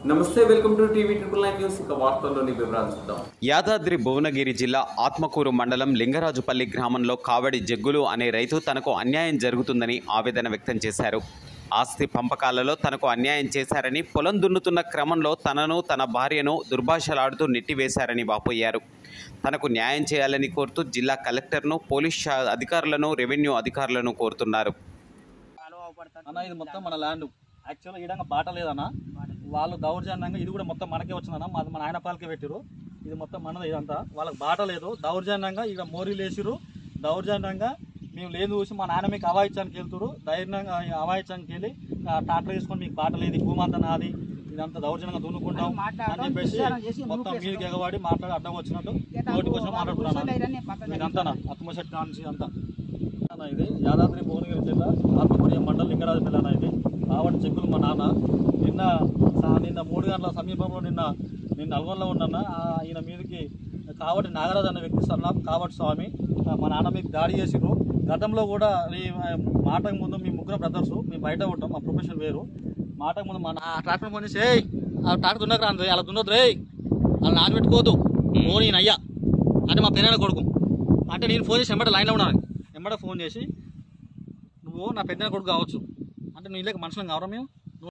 నమస్తే welcome to TV triple nine news ఇక వార్తల్లోని వివరాలు చూద్దాం యాదాద్రి భువనగిరి జిల్లా ఆత్మకూరు మండలం లింగరాజుపల్లి గ్రామంలో కావడి జగ్గులు అనే రైతు తనకు అన్యాయం జరుగుతుందని ఆవేదన వ్యక్తం చేశారు ఆస్తి పంపకాలలో తనకు అన్యాయం చేశారని పొలం దున్నుతున్న క్రమంలో తనను తన భార్యను దుర్భాషలాడుతూ నెట్టివేశారని వాపోయారు తనకు న్యాయం చేయాలని కోరుతూ జిల్లా కలెక్టర్ను పోలీస్ శా- అధికారులను రెవెన్యూ అధికారులను కోరుతున్నారు అన్న ఇది మొత్తం మన ల్యాండ్ యాక్చువల్గా ఈడంగా బాట లేదన్న వాళ్ళు దౌర్జన్యంగా ఇది కూడా మొత్తం మనకే వచ్చిందన్న మాది మన ఆయన పాలకే పెట్టిరు ఇది మొత్తం మనది ఇదంతా వాళ్ళకి బాట లేదు దౌర్జన్యంగా ఇక మోరీలు వేసిరు దౌర్జన్యంగా మేము లేదు చూసి మా నాన్న మీకు అవాయిచ్చానికి వెళ్తురు ధైర్యంగా అవాయిచ్చానికి వెళ్ళి ఆ ట్రాక్టర్ తీసుకొని మీకు బాట లేదు ఈ భూమి అంతా నాది ఇదంతా దౌర్జన్యంగా దున్నుకుంటాం అని చెప్పేసి మొత్తం మీదకి ఎగవాడి మాట్లాడి అడ్డం వచ్చినట్టు నోటికి వచ్చి మాట్లాడుతున్నాను ఇదంతా అత్మశెట్టి నుంచి అంతా అన్న ఇది యాదాద్రి భువనగిరి జిల్లా ఆత్మకూరియం మండలం లింగరాజపల్లి అన్న ఇది కాబట్టి చెక్కులు మా నాన్న నిన్న సా- నిన్న మూడు గంటల సమీపంలో నిన్న నేను నల్గొండలో ఉన్నాను ఈయన మీదకి కావటి నాగరాజు అనే వ్యక్తి సన్నా కావటి స్వామి ఆ, మా నాన్న మీకు దాడి చేసిర్రు గతంలో కూడా ఈ ఆ, మాటకు ముందు మీ ముగ్గురు బ్రదర్స్ మేము బయట ఉంటాం మా ప్రొఫెషన్ వేరు మాటకు ముందు మా నా- ఆ ట్రాక్టర్ ఫోన్ చేసి "ఏయ్, ఆ ట్రాక్టర్ దున్నకు రాను అలా దున్నొద్దు రే అలా నానబెట్టుకోవద్దు ఓ నేను అయ్యా అంటే మా పెరైన కొడుకు అంటే నేను ఫోన్ చేసి ఎంబడ లైన్లో ఉన్నాను ఎంబడ ఫోన్ చేసి నువ్వు నా పెద్ద కొడుకు కావచ్చు అంటే నీ లేక మనుషులం కావరా మేము